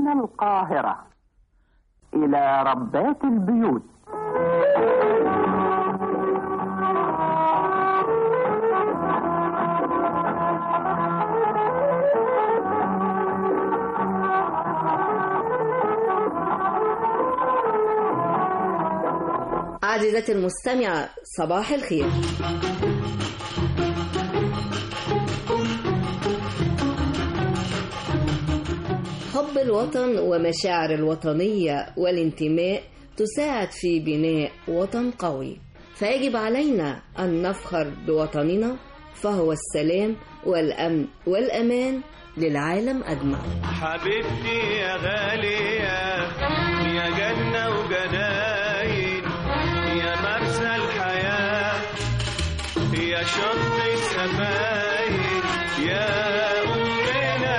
من القاهرة إلى ربات البيوت عزيزتي المستمعة صباح الخير حب الوطن ومشاعر الوطنية والانتماء تساعد في بناء وطن قوي فيجب علينا أن نفخر بوطننا فهو السلام والأمن والأمان للعالم أجمع حبيبتي يا غالية يا جنة وجناين يا مرسى الحياة يا شط السفاين يا أمنا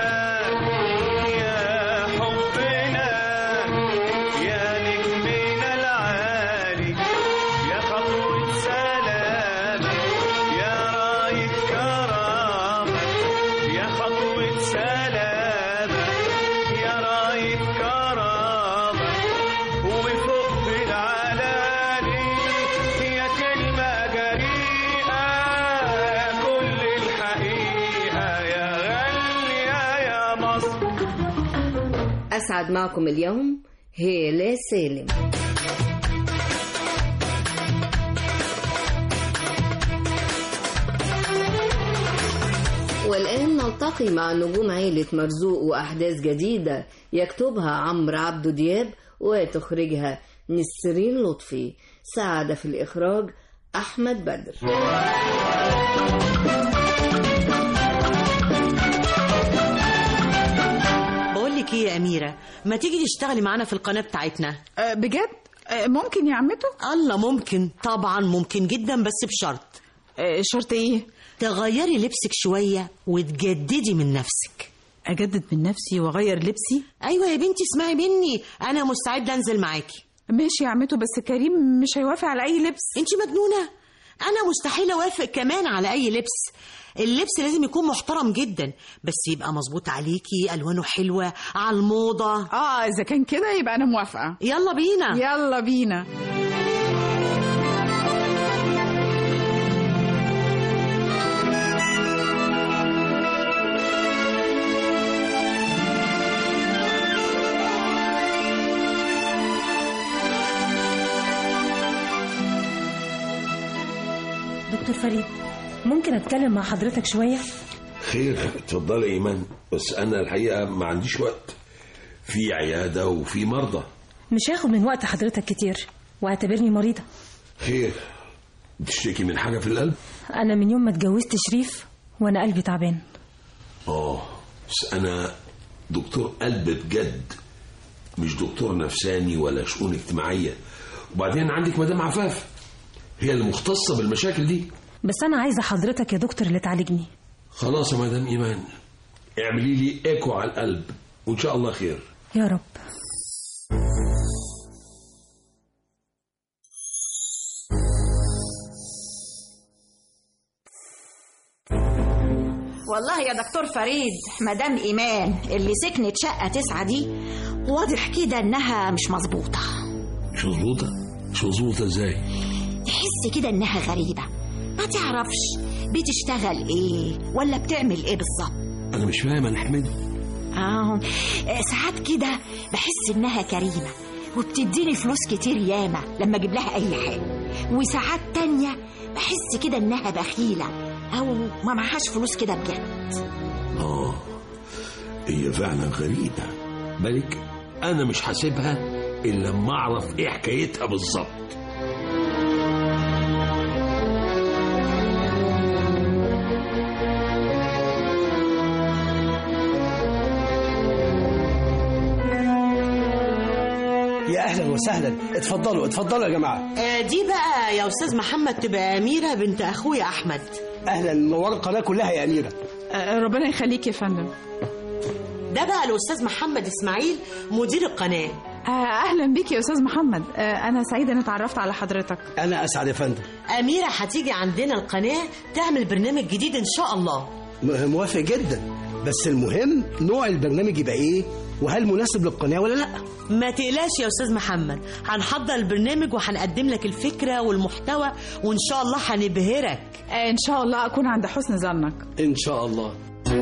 يا حبنا يا نجمنا العالي يا خطوة سلامة يا راية كرامة يا خطوة سلامة يا راية كرامة وفوق في العلالي يا كلمة جريئة كل الحقيقة يا غالية يا مصر أسعد معكم اليوم هيلة سالم والآن نلتقي مع نجوم عيلة مرزوق وأحداث جديدة يكتبها عمرو عبدو دياب وتخرجها نسرين لطفي ساعد في الإخراج أحمد بدر بقول لك ايه يا اميره ما تيجي تشتغلي معانا في القناه بتاعتنا أه بجد أه ممكن يا عمته الله ممكن طبعا ممكن جدا بس بشرط أه شرط ايه تغيري لبسك شويه وتجددي من نفسك اجدد من نفسي واغير لبسي ايوه يا بنتي اسمعي مني انا مستعده انزل معاكي ماشي يا عمته بس كريم مش هيوافق على اي لبس انت مجنونه انا مستحيل اوافق كمان على اي لبس اللبس لازم يكون محترم جدا بس يبقى مظبوط عليكي الوانه حلوه على الموضه اه اذا كان كده يبقى انا موافقه يلا بينا يلا بينا دكتور فريد ممكن اتكلم مع حضرتك شويه خير اتفضلي يا ايمان بس انا الحقيقه ما عنديش وقت في عياده وفي مرضى مش هاخد من وقت حضرتك كتير واعتبرني مريضه خير بتشتكي من حاجه في القلب انا من يوم ما اتجوزت شريف وانا قلبي تعبان اه بس انا دكتور قلب بجد مش دكتور نفساني ولا شؤون اجتماعيه وبعدين عندك مدام عفاف هي اللي مختصه بالمشاكل دي بس انا عايزه حضرتك يا دكتور اللي تعالجني خلاص يا مدام ايمان اعملي لي ايكو على القلب وان شاء الله خير يا رب والله يا دكتور فريد مدام إيمان اللي سكنت شقة تسعة دي واضح كده إنها مش مظبوطة مش مظبوطه مش مظبوطه ازاي تحس كده إنها غريبة ما تعرفش بتشتغل إيه ولا بتعمل إيه بالظبط انا مش فاهم انا حمد آه ساعات كده بحس إنها كريمة وبتديني فلوس كتير ياما لما أجيب لها أي حاجة وساعات تانية بحس كده إنها بخيلة أو ما معهاش فلوس كده بجد اه هي فعلا غريبه بالك انا مش حاسبها الا لما اعرف ايه حكايتها بالظبط يا اهلا وسهلا اتفضلوا اتفضلوا يا جماعه آه دي بقى يا استاذ محمد تبقى اميره بنت اخويا احمد اهلا منور القناه كلها يا اميره أه ربنا يخليك يا فندم ده بقى الاستاذ محمد اسماعيل مدير القناه أه اهلا بيك يا استاذ محمد أه انا سعيده اني اتعرفت على حضرتك انا اسعد يا فندم اميره هتيجي عندنا القناه تعمل برنامج جديد ان شاء الله م- موافق جدا بس المهم نوع البرنامج يبقى ايه وهل مناسب للقناه ولا لا ما تقلقش يا استاذ محمد هنحضر البرنامج وهنقدم لك الفكره والمحتوى وان شاء الله هنبهرك آه، ان شاء الله اكون عند حسن ظنك ان شاء الله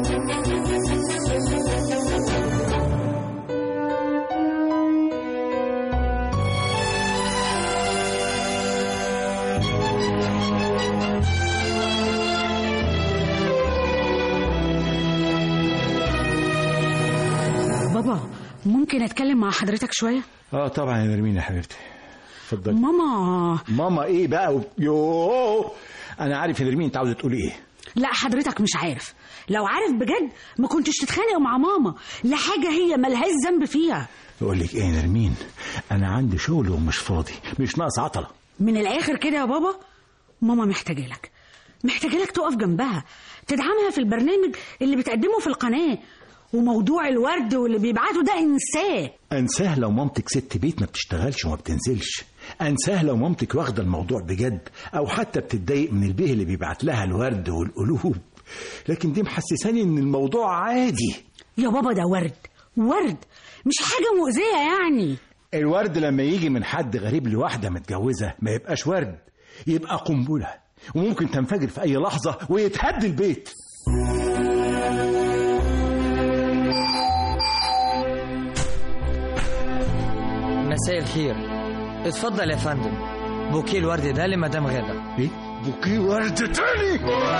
بابا ممكن اتكلم مع حضرتك شويه اه طبعا يا نرمين يا حبيبتي اتفضلي ماما ماما ايه بقى و... يوه انا عارف يا نرمين انت عاوزه تقولي ايه لا حضرتك مش عارف لو عارف بجد ما كنتش تتخانق مع ماما لحاجه هي ملهاش ذنب فيها بقول لك ايه يا نرمين انا عندي شغل ومش فاضي مش ناقص عطله من الاخر كده يا بابا ماما محتاجه لك محتاجه لك تقف جنبها تدعمها في البرنامج اللي بتقدمه في القناه وموضوع الورد واللي بيبعته ده انساه انساه لو مامتك ست بيت ما بتشتغلش وما بتنزلش انساه لو مامتك واخده الموضوع بجد او حتى بتتضايق من البيه اللي بيبعت لها الورد والقلوب لكن دي محسساني ان الموضوع عادي يا بابا ده ورد ورد مش حاجه مؤذيه يعني الورد لما يجي من حد غريب لواحده متجوزه ما يبقاش ورد يبقى قنبله وممكن تنفجر في اي لحظه ويتهد البيت مساء الخير اتفضل يا فندم بوكيه الورد ده لمدام غادة ايه بوكيه ورد تاني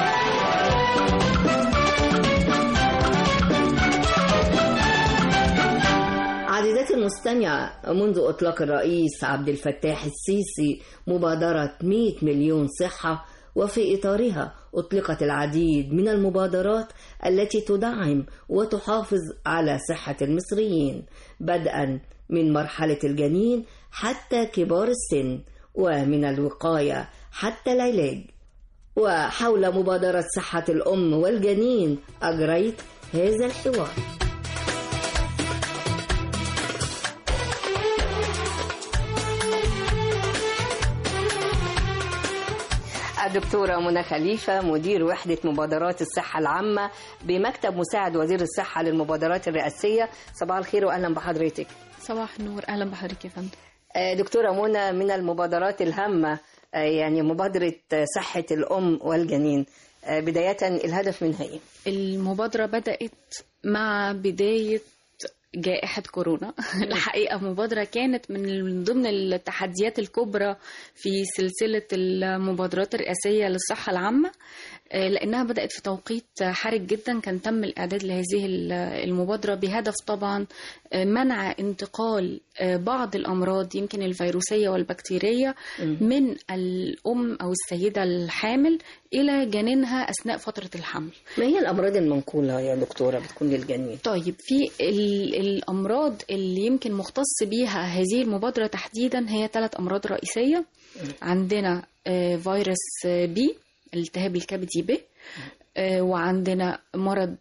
عزيزتي المستمعة منذ إطلاق الرئيس عبد الفتاح السيسي مبادرة 100 مليون صحة وفي إطارها أطلقت العديد من المبادرات التي تدعم وتحافظ على صحة المصريين بدءا من مرحلة الجنين حتى كبار السن ومن الوقاية حتى العلاج وحول مبادرة صحة الأم والجنين أجريت هذا الحوار الدكتورة منى خليفة مدير وحدة مبادرات الصحة العامة بمكتب مساعد وزير الصحة للمبادرات الرئاسية صباح الخير وأهلا بحضرتك صباح النور اهلا بحضرتك يا فندم آه، دكتورة منى من المبادرات الهامة آه، يعني مبادرة آه، صحة الأم والجنين آه، بداية الهدف منها إيه؟ المبادرة بدأت مع بداية جائحة كورونا الحقيقة مبادرة كانت من ضمن التحديات الكبرى في سلسلة المبادرات الرئاسية للصحة العامة آه، لأنها بدأت في توقيت حرج جدا كان تم الإعداد لهذه المبادرة بهدف طبعا آه، منع انتقال آه، بعض الأمراض يمكن الفيروسية والبكتيرية من الأم أو السيدة الحامل إلى جنينها أثناء فترة الحمل ما هي الأمراض المنقولة يا دكتورة بتكون للجنين؟ طيب في ال- الأمراض اللي يمكن مختص بيها هذه المبادرة تحديدا هي ثلاث أمراض رئيسية عندنا آه، فيروس آه، بي التهاب الكبدي ب آه، وعندنا مرض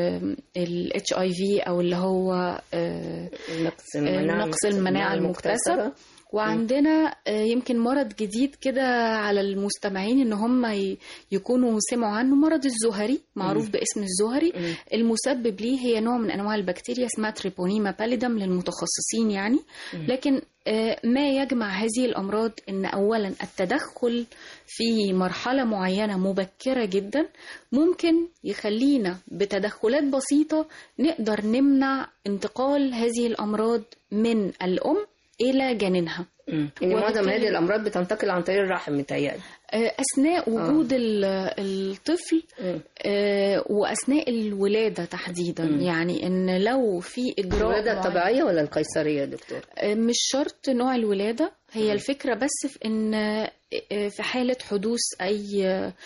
ال HIV او اللي هو آه، نقص آه، المناعة نقص المناعة المكتسبة وعندنا آه، يمكن مرض جديد كده على المستمعين ان هم ي- يكونوا سمعوا عنه مرض الزهري معروف مم. باسم الزهري المسبب ليه هي نوع من انواع البكتيريا اسمها تريبونيما باليدم للمتخصصين يعني لكن آه، ما يجمع هذه الامراض ان اولا التدخل في مرحله معينه مبكره جدا ممكن يخلينا بتدخلات بسيطه نقدر نمنع انتقال هذه الامراض من الام الى جنينها يعني معظم وبالتالي- هذه الأمراض بتنتقل عن طريق الرحم متهيألي آه، أثناء وجود ال- الطفل آه، وأثناء الولادة تحديدا مم. يعني إن لو في إجراء الولادة معين- الطبيعية ولا القيصرية يا دكتور؟ آه، مش شرط نوع الولادة هي مم. الفكرة بس في إن آه، في حالة حدوث أي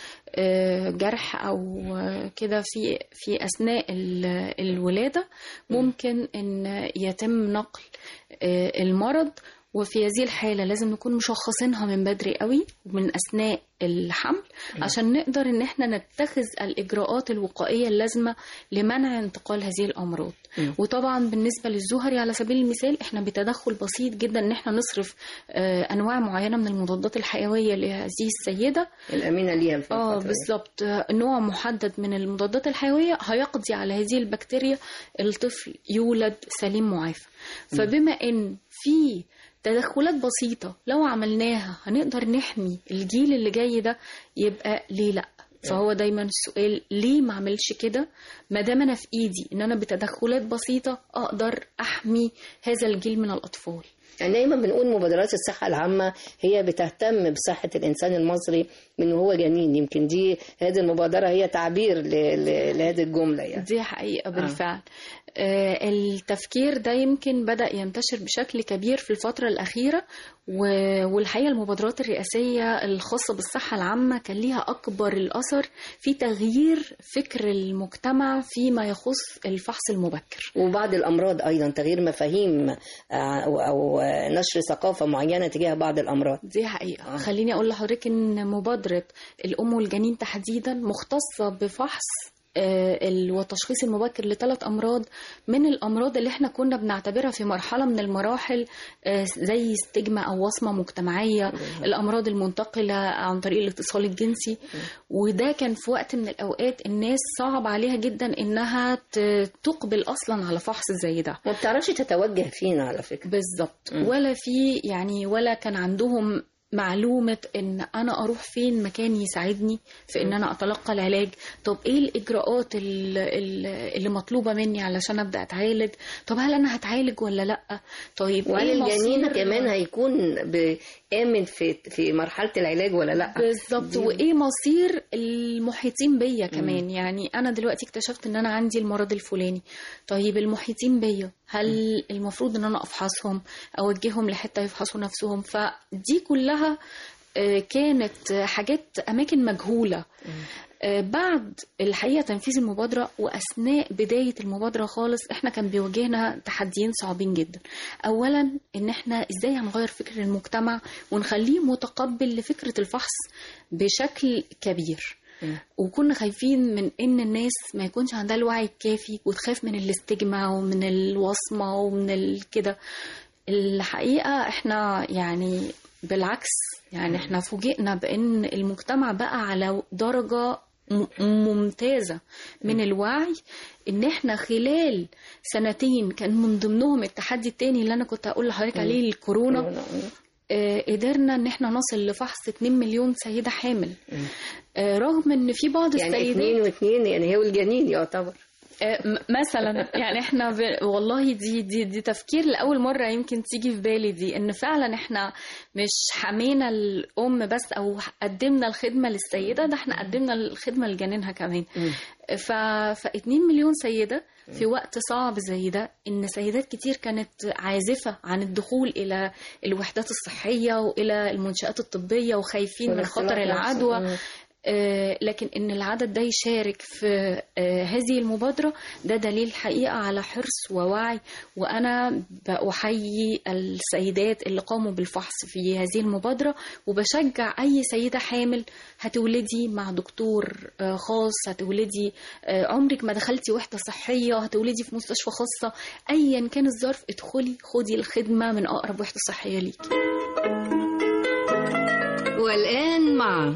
آه، جرح أو آه، كده في في أثناء ال- الولادة ممكن إن يتم نقل آه، المرض وفي هذه الحالة لازم نكون مشخصينها من بدري قوي من أثناء الحمل عشان نقدر إن احنا نتخذ الإجراءات الوقائية اللازمة لمنع انتقال هذه الأمراض وطبعا بالنسبة للزهري على سبيل المثال احنا بتدخل بسيط جدا إن احنا نصرف آه، أنواع معينة من المضادات الحيوية لهذه السيدة الأمينة ليها في اه الفترة دي. بالظبط آه، نوع محدد من المضادات الحيوية هيقضي على هذه البكتيريا الطفل يولد سليم معافى فبما ان في تدخلات بسيطة لو عملناها هنقدر نحمي الجيل اللي جاي ده يبقى ليه لأ فهو دايما السؤال ليه ما اعملش كده ما دام انا في ايدي ان انا بتدخلات بسيطة اقدر احمي هذا الجيل من الاطفال يعني دايما بنقول مبادرات الصحة العامة هي بتهتم بصحة الإنسان المصري من وهو جنين يمكن دي هذه المبادرة هي تعبير ل- ل- لهذه الجملة يعني دي حقيقة بالفعل آه. التفكير ده يمكن بدأ ينتشر بشكل كبير في الفترة الأخيرة و- والحقيقة المبادرات الرئاسية الخاصة بالصحة العامة كان ليها أكبر الأثر في تغيير فكر المجتمع فيما يخص الفحص المبكر وبعض الأمراض أيضا تغيير مفاهيم آه، أو أو آه، نشر ثقافة معينة تجاه بعض الأمراض دي حقيقة خليني أقول لحضرتك إن مبادرة الأم والجنين تحديدا مختصة بفحص آه، ال- والتشخيص المبكر لثلاث أمراض من الأمراض اللي احنا كنا بنعتبرها في مرحلة من المراحل آه، زي استجمة أو وصمة مجتمعية الأمراض المنتقلة عن طريق الاتصال الجنسي وده كان في وقت من الأوقات الناس صعب عليها جدا إنها ت- تقبل أصلا على فحص زي ده ما بتعرفش تتوجه فينا على فكرة بالظبط مم. ولا في يعني ولا كان عندهم معلومة ان انا اروح فين مكان يساعدني في ان انا اتلقى العلاج طب ايه الاجراءات ال- ال- اللي مطلوبة مني علشان ابدا اتعالج طب هل انا هتعالج ولا لا طيب وهل إيه الجنين مصير- كمان هيكون بآمن في في مرحلة العلاج ولا لا بالظبط دي- وايه مصير المحيطين بيا كمان يعني انا دلوقتي اكتشفت ان انا عندي المرض الفلاني طيب المحيطين بيا هل المفروض ان انا افحصهم اوجههم لحته يفحصوا نفسهم فدي كلها آه، كانت حاجات اماكن مجهوله آه، بعد الحقيقه تنفيذ المبادره واثناء بدايه المبادره خالص احنا كان بيواجهنا تحديين صعبين جدا اولا ان احنا ازاي هنغير فكر المجتمع ونخليه متقبل لفكره الفحص بشكل كبير وكنا خايفين من ان الناس ما يكونش عندها الوعي الكافي وتخاف من الاستجماع ومن الوصمه ومن ال- كده الحقيقه احنا يعني بالعكس يعني احنا فوجئنا بان المجتمع بقى على درجه م- ممتازة من الوعي ان احنا خلال سنتين كان من ضمنهم التحدي التاني اللي انا كنت هقول لحضرتك عليه الكورونا آه، قدرنا ان احنا نصل لفحص 2 مليون سيدة حامل آه، رغم ان في بعض يعني السيدات اتنين واتنين يعني هو الجنين يعتبر آه، م- مثلا يعني احنا ب... والله دي دي دي تفكير لاول مره يمكن تيجي في بالي دي ان فعلا احنا مش حمينا الام بس او قدمنا الخدمه للسيده ده احنا قدمنا الخدمه لجنينها كمان ف... ف 2 مليون سيده في وقت صعب زي ده ان سيدات كتير كانت عازفه عن الدخول الى الوحدات الصحيه والى المنشات الطبيه وخايفين من والاختلاط خطر نفسه. العدوى مم. آه، لكن ان العدد ده يشارك في آه، هذه المبادره ده دليل حقيقه على حرص ووعي وانا بحيي السيدات اللي قاموا بالفحص في هذه المبادره وبشجع اي سيده حامل هتولدي مع دكتور آه، خاص هتولدي آه، عمرك ما دخلتي وحده صحيه هتولدي في مستشفى خاصه ايا كان الظرف ادخلي خدي الخدمه من اقرب وحده صحيه ليكي والآن مع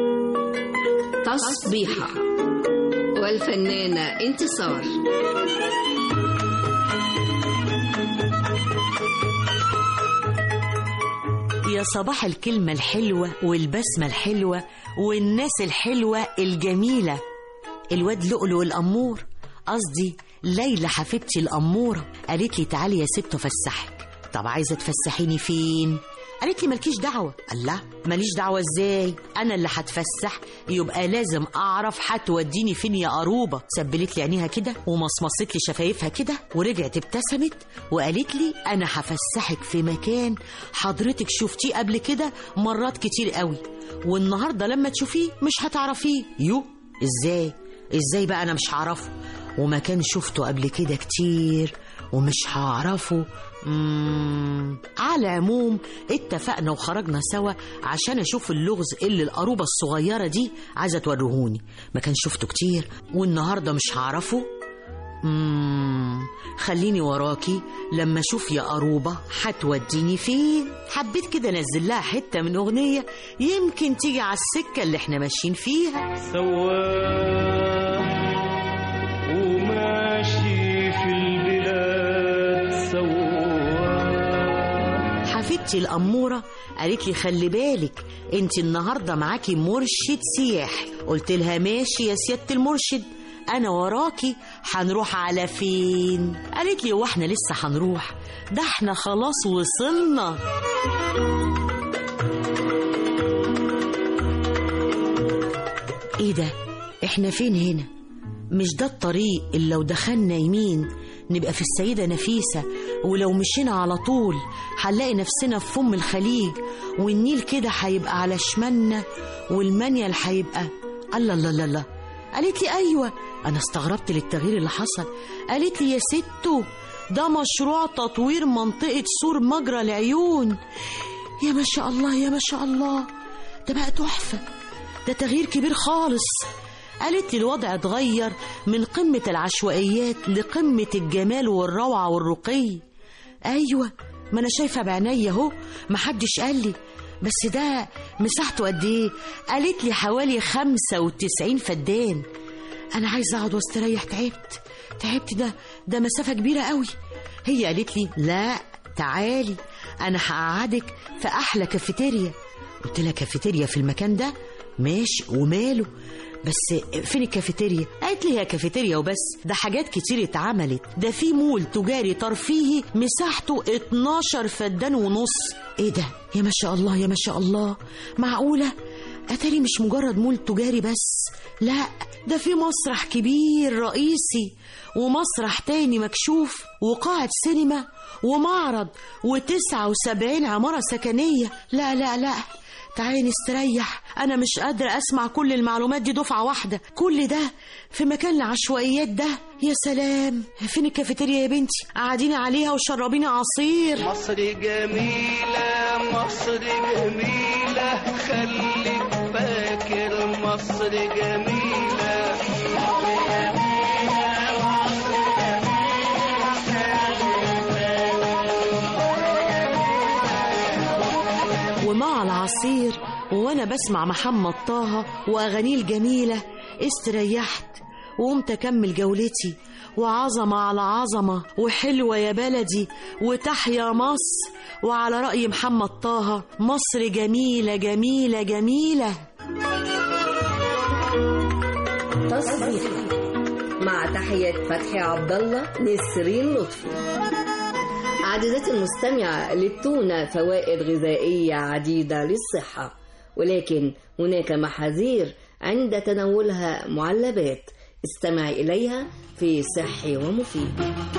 تصبيحة والفنانة انتصار يا صباح الكلمة الحلوة والبسمة الحلوة والناس الحلوة الجميلة الواد لؤلؤ الأمور قصدي ليلى حبيبتي الأمورة قالت لي تعالي يا ست أفسحك طب عايزة تفسحيني فين؟ قالت لي مالكيش دعوة الله ماليش دعوة ازاي أنا اللي هتفسح يبقى لازم أعرف هتوديني فين يا قروبة سبلت لي عينيها كده ومصمصت لي شفايفها كده ورجعت ابتسمت وقالت لي أنا هفسحك في مكان حضرتك شفتيه قبل كده مرات كتير قوي والنهاردة لما تشوفيه مش هتعرفيه يو ازاي ازاي بقى أنا مش هعرفه ومكان شفته قبل كده كتير ومش هعرفه مم... على العموم اتفقنا وخرجنا سوا عشان اشوف اللغز اللي القروبة الصغيرة دي عايزة توريهوني ما كان شفته كتير والنهاردة مش هعرفه مم... خليني وراكي لما اشوف يا قروبة هتوديني فين حبيت كده انزل لها حتة من اغنية يمكن تيجي على السكة اللي احنا ماشيين فيها سواح وماشي في البلاد سواح حفيدتي الأمورة قالت لي خلي بالك انت النهاردة معاكي مرشد سياح قلت لها ماشي يا سيادة المرشد أنا وراكي هنروح على فين قالت لي هو احنا لسه هنروح ده احنا خلاص وصلنا ايه ده احنا فين هنا مش ده الطريق اللي لو دخلنا يمين نبقى في السيدة نفيسة ولو مشينا على طول هنلاقي نفسنا في فم الخليج والنيل كده هيبقى على شمالنا والمنيل هيبقى الله الله الله الله قالت لي أيوة أنا استغربت للتغيير اللي حصل قالت لي يا ستو ده مشروع تطوير منطقة سور مجرى العيون يا ما شاء الله يا ما شاء الله ده بقى تحفة ده تغيير كبير خالص قالت لي الوضع اتغير من قمة العشوائيات لقمة الجمال والروعة والرقي أيوة ما أنا شايفة بعيني أهو محدش قال لي بس ده مساحته قد إيه قالت لي حوالي خمسة وتسعين فدان أنا عايزة أقعد واستريح تعبت تعبت ده ده مسافة كبيرة قوي هي قالت لي لا تعالي أنا هقعدك في أحلى كافيتيريا قلت لها كافيتيريا في المكان ده ماشي وماله بس فين الكافيتيريا قالت لي هي كافيتيريا وبس ده حاجات كتير اتعملت ده في مول تجاري ترفيهي مساحته 12 فدان ونص ايه ده يا ما شاء الله يا ما شاء الله معقولة اتاري مش مجرد مول تجاري بس لا ده في مسرح كبير رئيسي ومسرح تاني مكشوف وقاعة سينما ومعرض وتسعة وسبعين عمارة سكنية لا لا لا تعالي نستريح أنا مش قادرة أسمع كل المعلومات دي دفعة واحدة كل ده في مكان العشوائيات ده يا سلام فين الكافيتيريا يا بنتي قعديني عليها وشربيني عصير مصر جميلة مصر جميلة خليك فاكر مصر جميلة ومع العصير وانا بسمع محمد طه واغانيه الجميله استريحت وقمت اكمل جولتي وعظمه على عظمه وحلوه يا بلدي وتحيا مصر وعلى راي محمد طه مصر جميله جميله جميله تصبيح مع تحية فتحي عبد الله نسرين لطفي عزيزتي المستمعة للتونة فوائد غذائية عديدة للصحة ولكن هناك محاذير عند تناولها معلبات استمعي إليها في صحي ومفيد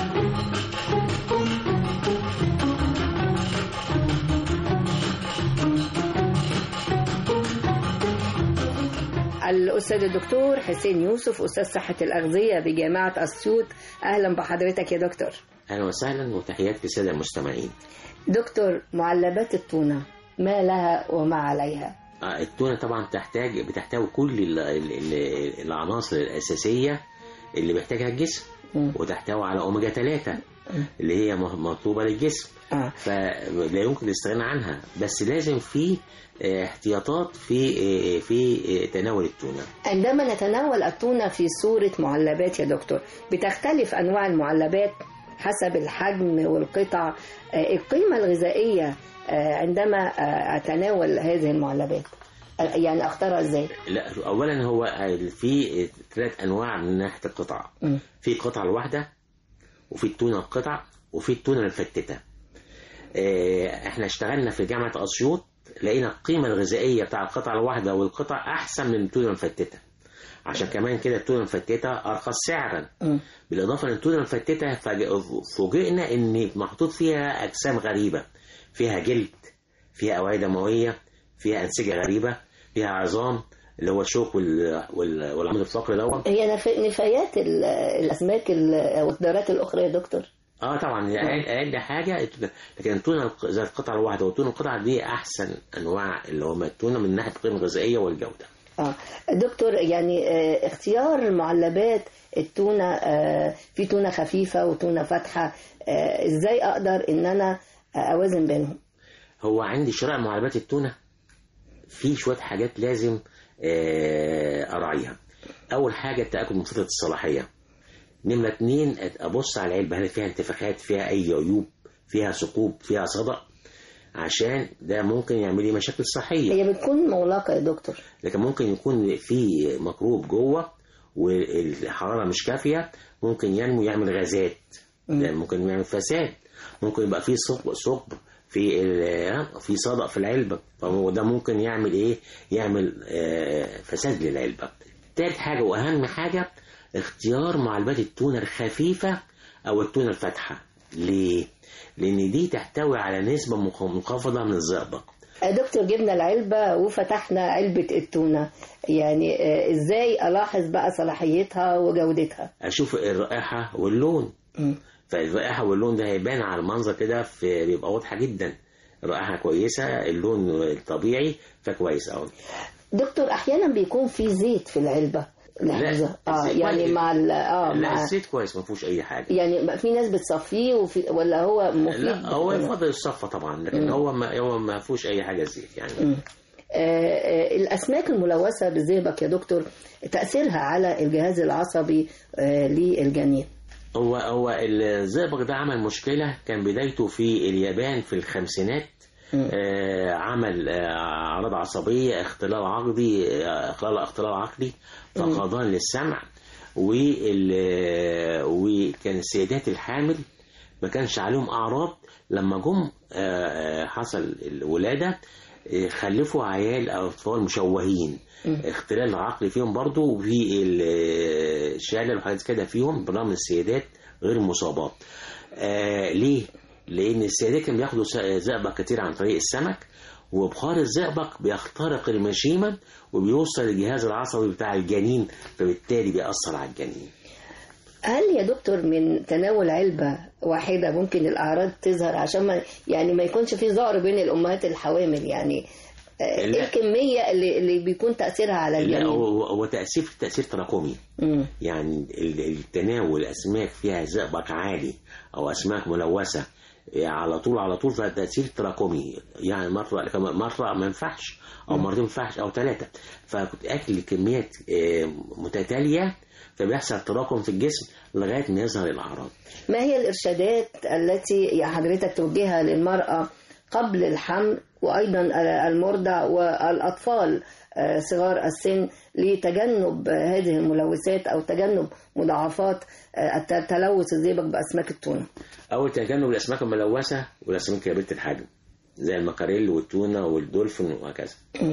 الأستاذ الدكتور حسين يوسف أستاذ صحة الأغذية بجامعة أسيوط أهلا بحضرتك يا دكتور اهلا وسهلا وتحيات للساده المستمعين دكتور معلبات التونة ما لها وما عليها آه، التونه طبعا تحتاج بتحتوي كل ال- ال- ال- العناصر الاساسيه اللي محتاجها الجسم وتحتوي على اوميجا 3 اللي هي م- مطلوبه للجسم فلا يمكن الاستغناء عنها بس لازم في آه، احتياطات في آه، في آه، تناول التونه عندما نتناول التونة في صورة معلبات يا دكتور بتختلف أنواع المعلبات حسب الحجم والقطع آه، القيمة الغذائية آه، عندما آه، أتناول هذه المعلبات آه، يعني أختارها إزاي؟ لا اولا هو في ثلاث انواع من ناحيه القطع مم. في القطعه الواحده وفي التونه القطع وفي التونه الفتته آه، احنا اشتغلنا في جامعه اسيوط لقينا القيمه الغذائيه بتاع القطعه الواحده والقطع احسن من التونه الفتته عشان كمان كده التونه الفتته ارخص سعرا بالاضافه للتونه الفتته فج- فوجئنا ان محطوط فيها اجسام غريبه فيها جلد فيها اوعيه دمويه فيها انسجه غريبه فيها عظام اللي هو الشوك وال... وال... والعمود الفقري دوت هي نف- نفايات ال- الأسماك ال- أو الذرات الأخرى يا دكتور اه طبعا هي اقل اقل حاجه التونة. لكن التونه الق- ذات القطعه الواحده والتونه القطعه دي احسن انواع اللي هم التونه من ناحيه القيمه الغذائيه والجوده اه دكتور يعني آه، اختيار معلبات التونة آه، في تونة خفيفة وتونة فاتحة آه، ازاي اقدر ان انا اوازن بينهم هو عندي شراء معلبات التونه في شويه حاجات لازم آه، اراعيها اول حاجه التاكد من فتره الصلاحيه نمره اتنين ابص على العلبه هل فيها انتفاخات فيها اي عيوب فيها ثقوب فيها صدأ عشان ده ممكن يعمل لي مشاكل صحيه هي بتكون مغلقة يا دكتور لكن ممكن يكون في ميكروب جوه والحراره مش كافيه ممكن ينمو يعمل غازات يعني ممكن يعمل فساد ممكن يبقى في ثقب ثقب في ال- في صدأ في العلبه فهو ده ممكن يعمل ايه يعمل آه، فساد للعلبه تالت حاجه واهم حاجه اختيار معلبات التونه الخفيفه او التونه الفاتحه ليه لان دي تحتوي على نسبه مخ- منخفضه من الزئبق آه، دكتور جبنا العلبة وفتحنا علبة التونة يعني آه، ازاي الاحظ بقى صلاحيتها وجودتها اشوف الرائحه واللون فالرائحه واللون ده هيبان على المنظر كده في بيبقى واضحه جدا الرائحه كويسه اللون طبيعي فكويس قوي دكتور احيانا بيكون في زيت في العلبة لحظة اه الزيت يعني كويس. مع ال- اه لا مع الزيت كويس ما فيهوش اي حاجه يعني في ناس بتصفيه وفي ولا هو مفيد لا هو يفضل الصفة طبعا لكن مم. هو ما هو ما فيهوش اي حاجه زيت يعني مم. آه، آه، الأسماك الملوثة بالزئبق يا دكتور تأثيرها على الجهاز العصبي آه، للجنين هو هو الزئبق ده عمل مشكله كان بدايته في اليابان في الخمسينات آه عمل آه اعراض عصبيه اختلال عقدي آه اختلال اختلال عقلي فقدان للسمع وال وكان السيدات الحامل ما كانش عليهم اعراض لما جم آه، آه، حصل الولاده آه، خلفوا عيال او اطفال مشوهين اختلال عقلي فيهم برضو وفي الشلل وحاجات كده فيهم برغم السيدات غير مصابات آه ليه؟ لأن السيدات كانوا بياخدوا س- زئبق كتير عن طريق السمك وبخار الزئبق بيخترق المشيمة وبيوصل للجهاز العصبي بتاع الجنين فبالتالي بيأثر على الجنين هل يا دكتور من تناول علبة واحدة ممكن الأعراض تظهر عشان ما يعني ما يكونش في ظهر بين الأمهات الحوامل يعني آه، ايه لا. الكمية اللي, اللي بيكون تأثيرها على لا الجنين؟ هو هو تأثير تأثير تراكمي مم. يعني ال- التناول أسماك فيها زئبق عالي أو أسماك ملوثة على طول على طول فتأثير تراكمي يعني مرة مرة ما ينفعش أو مرتين ما ينفعش أو ثلاثة فكنت أكل كميات آه، متتالية فبيحصل تراكم في الجسم لغاية ما يظهر الأعراض ما هي الإرشادات التي يا حضرتك توجهها للمرأة قبل الحمل وأيضا المرضع والأطفال آه، صغار السن لتجنب هذه الملوثات أو تجنب مضاعفات آه، الت- تلوث الزئبق بأسماك التونة أول تجنب الأسماك الملوثة والأسماك كبيرة الحجم زي المكاريل والتونة والدولفين وهكذا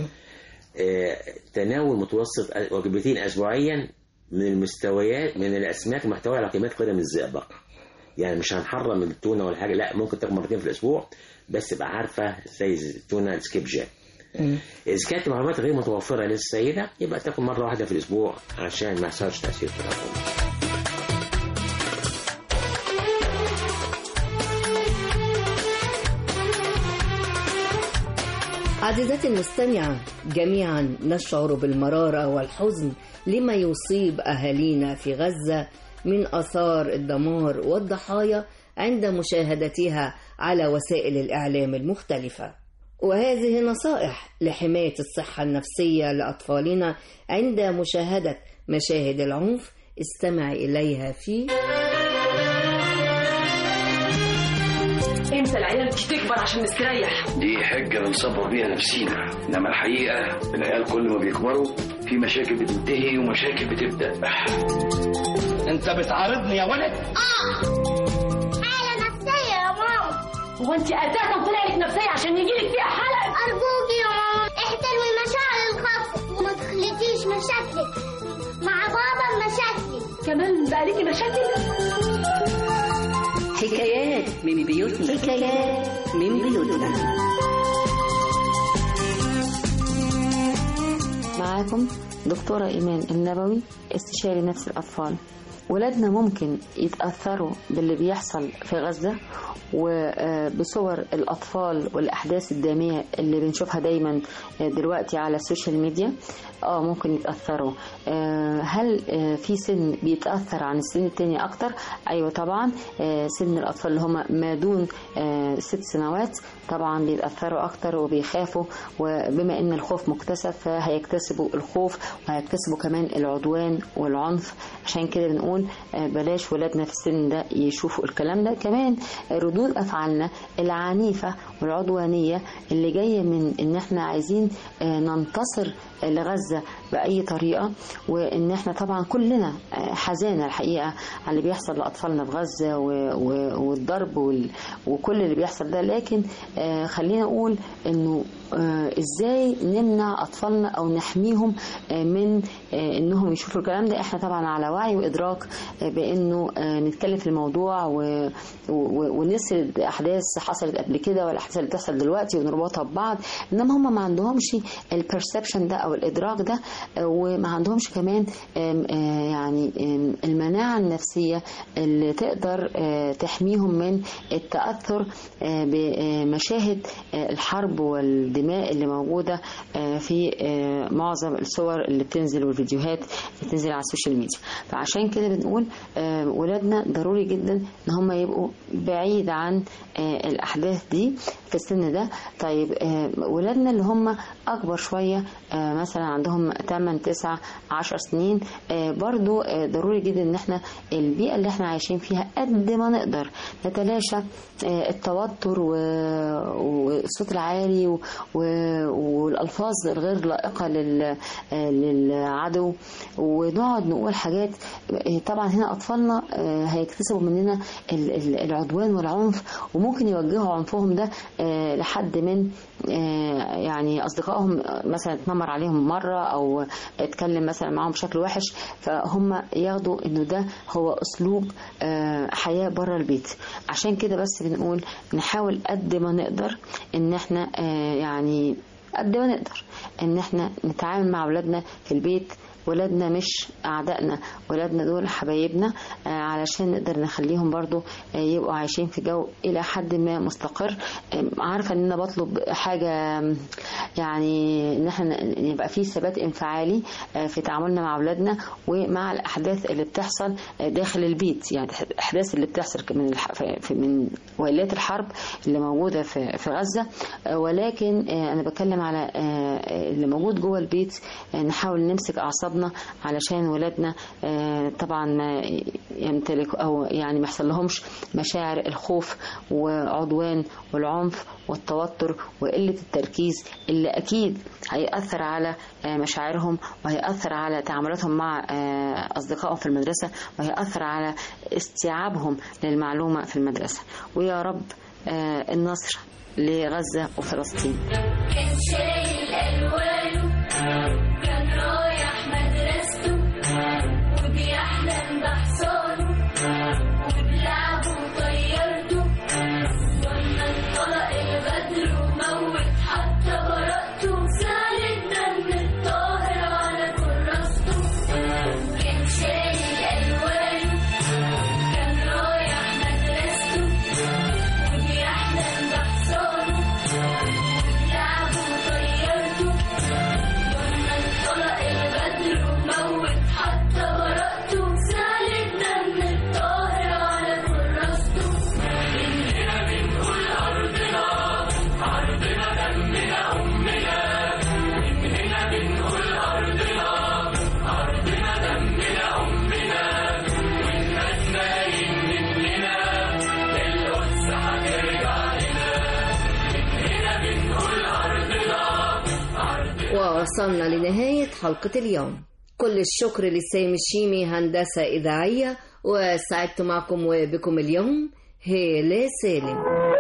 آه، تناول متوسط وجبتين أسبوعيا من المستويات من الأسماك المحتوية على كميات قليلة من الزئبق يعني مش هنحرم التونة ولا حاجة لا ممكن تاكل مرتين في الأسبوع بس تبقى عارفة زي التونة السكيب جاك إذا كانت المعلومات غير متوفرة للسيدة يبقى تاكل مرة واحدة في الأسبوع عشان ما يحصلش تأثير تراكمي عزيزتي المستمعة جميعا نشعر بالمرارة والحزن لما يصيب أهالينا في غزة من آثار الدمار والضحايا عند مشاهدتها على وسائل الإعلام المختلفة وهذه نصائح لحماية الصحة النفسية لأطفالنا عند مشاهدة مشاهد العنف استمع إليها في امتى العيال دي تكبر عشان نستريح دي حجة بنصبر بيها نفسينا إنما الحقيقة العيال كل ما بيكبروا في مشاكل بتنتهي ومشاكل بتبدأ انت بتعارضني يا ولد حالة نفسية يا ماما هو انت اساسا طلع لك نفسيه عشان يجي لك فيها حلق أرجوكي يا ماما احترمي المشاعر الخاصة وما تخلطيش مشاكلك مع بابا مشاكلي كمان بقى ليكي مشاكل حكايات من بيوتنا حكايات من بيوتنا معاكم دكتورة إيمان النبوي استشاري نفس الأطفال ولادنا ممكن يتأثروا باللي بيحصل في غزة وبصور الأطفال والأحداث الدامية اللي بنشوفها دايما دلوقتي على السوشيال ميديا اه ممكن يتأثروا آه، هل آه، في سن بيتأثر عن السن التاني أكتر؟ أيوة طبعا آه، سن الأطفال اللي هم ما دون آه، ست سنوات طبعا بيتأثروا أكتر وبيخافوا وبما إن الخوف مكتسب فهيكتسبوا الخوف وهيكتسبوا كمان العدوان والعنف عشان كده بنقول آه، بلاش ولادنا في السن ده يشوفوا الكلام ده كمان ردود أفعالنا العنيفة والعدوانية اللي جاية من إن إحنا عايزين آه، ننتصر لغزة بأي طريقة وإن إحنا طبعا كلنا آه، حزانة الحقيقة على اللي بيحصل لأطفالنا في غزة و- و- والضرب وال- وكل اللي بيحصل ده لكن آه، خلينا أقول إنه آه، إزاي نمنع أطفالنا أو نحميهم آه، من آه، إنهم يشوفوا الكلام ده إحنا طبعا على وعي وإدراك آه، بإنه آه، نتكلم في الموضوع و- و- ونسرد أحداث حصلت قبل كده والأحداث اللي بتحصل دلوقتي ونربطها ببعض إنما هم ما عندهمش البرسبشن ده أو الإدراك ده آه، وما عندهمش كمان آم، آه، يعني آم، المناعة النفسية اللي تقدر آه، تحميهم من التأثر آه، بمشاهد آه، الحرب والدماء اللي موجودة آه، في آه، معظم الصور اللي بتنزل والفيديوهات اللي بتنزل على السوشيال ميديا فعشان كده بنقول آه، ولادنا ضروري جدا ان هم يبقوا بعيد عن آه، الاحداث دي في السن ده طيب آه، ولادنا اللي هم اكبر شويه آه، مثلا عندهم 8 9 10 سنين آه، برضو آه، ضروري جدا ان احنا البيئه اللي احنا عايشين فيها قد ما نقدر نتلاشى آه، التوتر و- والصوت العالي و- و- والالفاظ الغير لائقه لل- آه، للعدو ونقعد نقول حاجات آه، طبعا هنا اطفالنا آه، هيكتسبوا مننا ال- ال- العدوان والعنف وممكن يوجهوا عنفهم ده آه، لحد من آه، يعني اصدقائهم مثلا اتنمر عليهم مره او اتكلم مثلا معاهم بشكل وحش فهم ياخدوا انه ده هو اسلوب آه، حياه بره البيت عشان كده بس بنقول نحاول قد ما نقدر ان احنا آه، يعني قد ما نقدر ان احنا نتعامل مع اولادنا في البيت ولادنا مش أعدائنا ولادنا دول حبايبنا آه، علشان نقدر نخليهم برضو آه، يبقوا عايشين في جو إلى حد ما مستقر آه، عارفة إن أنا بطلب حاجة آم، يعني إن احنا يبقى في ثبات انفعالي آه، في تعاملنا مع أولادنا ومع الأحداث اللي بتحصل آه، داخل البيت يعني الأحداث اللي بتحصل من الح- في- في- من ويلات الحرب اللي موجودة في في غزة آه، ولكن آه، أنا بتكلم على آه، اللي موجود جوه البيت آه، نحاول نمسك أعصابنا علشان ولادنا آه، طبعا ما يمتلك أو يعني ما يحصل لهمش مشاعر الخوف وعدوان والعنف والتوتر وقلة التركيز اللي أكيد هيأثر على آه، مشاعرهم وهيأثر على تعاملاتهم مع آه، أصدقائهم في المدرسة وهيأثر على استيعابهم للمعلومة في المدرسة ويا رب آه، النصر لغزة وفلسطين كان شايل ألوانه كان رايح مدرسته وبيحلم بحصانه وبلعبه وطيرته لما انطلق الغدر وموت حتى براءته سال الدم الطاهر على كراسته كان شايل ألوانه كان رايح مدرسته وبيحلم بحصانه لعبه وطيرته لما انطلق الغدر وموت حتى براءته سال الدم الطاهر على كراسته من هنا بنقول أرضنا أرضنا دمنا أمنا من هنا بنقول أرضنا أرضنا دمنا أمنا والناس نايم مننا القدس هترجع لنا من هنا بنقول أرضنا ووصلنا لنهاية حلقة اليوم كل الشكر لسامي الشيمي هندسة إذاعية وسعدت معكم وبكم اليوم هيلة سالم